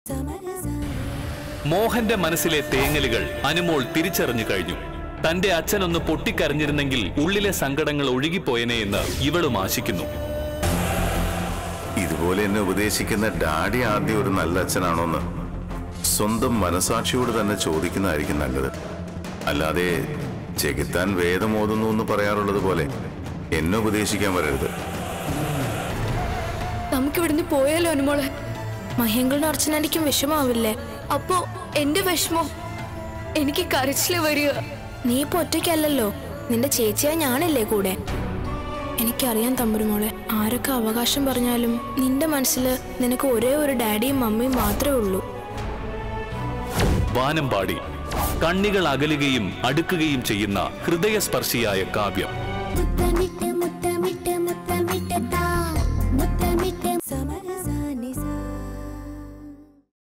മോഹന്റെ മനസ്സിലെ തേങ്ങലുകൾ അനുമോൾ തിരിച്ചറിഞ്ഞു കഴിഞ്ഞു തന്റെ അച്ഛനൊന്ന് പൊട്ടിക്കരഞ്ഞിരുന്നെങ്കിൽ ഉള്ളിലെ സങ്കടങ്ങൾ ഒഴുകിപ്പോയനെ എന്ന് ഇവളും ആശിക്കുന്നു ഇതുപോലെ എന്നെ ഉപദേശിക്കുന്ന ഡാഡി ആദ്യം ഒരു നല്ല അച്ഛനാണോന്ന് സ്വന്തം മനസാക്ഷിയോട് തന്നെ ചോദിക്കുന്നതായിരിക്കും നല്ലത് അല്ലാതെ ചെകുത്താൻ വേദമോതുന്നു എന്ന് പറയാറുള്ളത് പോലെ എന്നെ ഉപദേശിക്കാൻ വരരുത് നമുക്കിവിടുന്ന് പോയാലോ അനുമോളെ മഹേങ്കളുടെ അർച്ചനായിരിക്കും വിഷമാവില്ലേ അപ്പോ എന്റെ വിഷമം എനിക്ക് കരച്ചില് വരിക നീ ഇപ്പൊ ഒറ്റയ്ക്കല്ലല്ലോ നിന്റെ ചേച്ചിയാ ഞാനല്ലേ കൂടെ എനിക്കറിയാം തമ്പുരുമോളെ ആരൊക്കെ അവകാശം പറഞ്ഞാലും നിന്റെ മനസ്സിൽ നിനക്ക് ഒരേ ഒരു ഡാഡിയും മമ്മിയും മാത്രമേ ഉള്ളൂ വാനമ്പാടി കണ്ണികൾ അകലുകയും അടുക്കുകയും ചെയ്യുന്ന ഹൃദയസ്പർശിയായ കാവ്യം മുത്തമിട്ട് മുത്തമിട്ട് മുത്തമിട്ട്